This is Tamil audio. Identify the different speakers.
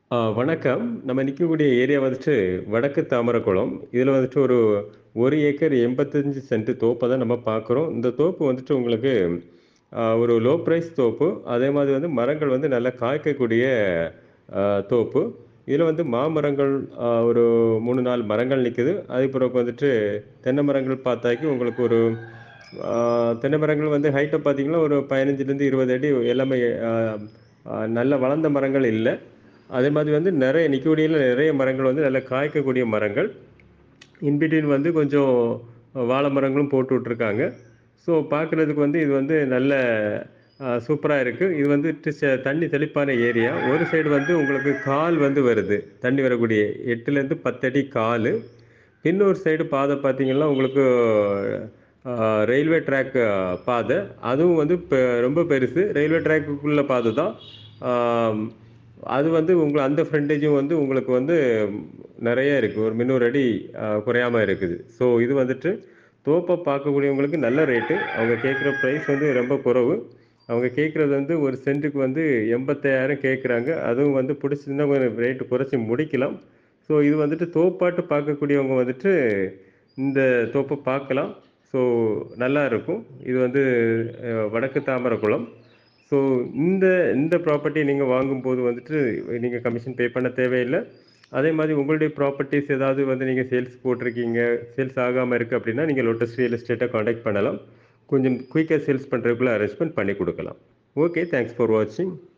Speaker 1: ஆ வணக்கம். நம்ம நிக்கக்கூடிய ஏரியா வந்துட்டு வடக்கு தாமரகுளம். இதில வந்துட்டு ஒரு 1 ஏக்கர் 85 சென்ட் தோப்ப தான் நம்ம பார்க்குறோம். இந்த தோப்பு வந்துட்டு உங்களுக்கு அ ஒரு லோ பிரைஸ் தோப்பு. அதே மாதிரி வந்து மரங்கள் வந்து நல்லா காய்க்கக்கூடிய அ தோப்பு. இதில வந்து மாமரங்கள் அ ஒரு 3, 4 மரங்கள் நிக்குது. அதுக்கு பிறகு வந்துட்டு தென்னை மரங்கள் பார்த்தாக்கி உங்களுக்கு ஒரு ஆ தென்னை மரங்கள் வந்து ஹைட்ட பார்த்தீங்கன்னா, ஒரு 15லேருந்து 20 அடி எல்லாமே அ அ நல்ல வளர்ந்த மரங்கள் இல்ல. அதே மாதிரி வந்து நெறைய நிக்கக்கூடியல நெறைய மரங்கள் வந்து நல்லா காய்க்கக்கூடிய மரங்கள். இன் பிட்வீன் வந்து கொஞ்சம் வாழை மரங்களும் போட்டு விட்டுருக்காங்க. ஸோ பார்க்குறதுக்கு வந்து இது வந்து நல்ல அ சூப்பரா இருக்கு. இது வந்துட்டு செ தண்ணி செழிப்பான ஏரியா. ஒரு சைடு வந்து உங்களுக்கு கால் வந்து வருது. தண்ணி வரக்கூடிய 8லேருந்து 10 அடி காலு. இன்னொரு சைடு பாதை பார்த்தீங்கன்னா, உங்களுக்கு அ ரயில்வே ட்ராக் பாதை. அதுவும் வந்து பெ ரொம்ப பெருசு. ரயில்வே ட்ராக்குக்குள்ள பாதை தான். ஆம் அது வந்து உங்க அந்த ஃப்ரண்டேஜும் வந்து உங்களுக்கு வந்து நெறைய இருக்கு. ஒரு 300 அடி அ குறையாம இருக்குது. ஸோ இது வந்துட்டு தோப்ப பார்க்கக்கூடியவங்களுக்கு நல்ல ரேட்டு. அவங்க கேட்குற பிரைஸ் வந்து ரொம்ப குறைவு. அவங்க கேட்குறது வந்து ஒரு சென்ட்டுக்கு வந்து 85,000 கேட்குறாங்க. அதுவும் வந்து புடிச்சிருந்தா கொஞ்சம் ரேட் குறைச்சு முடிக்கலாம். ஸோ இது வந்துட்டு தோப்பாட்டு பார்க்கக்கூடியவங்க வந்துட்டு இந்த தோப்ப பார்க்கலாம். ஸோ நல்லா இருக்கும். இது வந்து அ வடக்கு தாமரகுளம். ஸோ இந்த இந்த ப்ராப்பர்ட்டி நீங்க வாங்கும்போது வந்துட்டு நீங்க கமிஷன் பே பண்ண தேவையில்ல. அதே மாதிரி உங்களுடைய ப்ராப்பர்ட்டீஸ் ஏதாவது வந்து நீங்க சேல்ஸ் போட்டிருக்கீங்க, சேல்ஸ் ஆகாம இருக்கு அப்டின்னா, நீங்க லோட்டஸ் ரியல் எஸ்டேட்ட கான்டாக்ட் பண்ணலாம். கொஞ்சம் குயிக்கா சேல்ஸ் பண்றதுக்குள்ள அரேஞ்ச்மென்ட் பண்ணி குடுக்கலாம். ஓகே. தேங்க்ஸ் ஃபார் வாட்சிங்.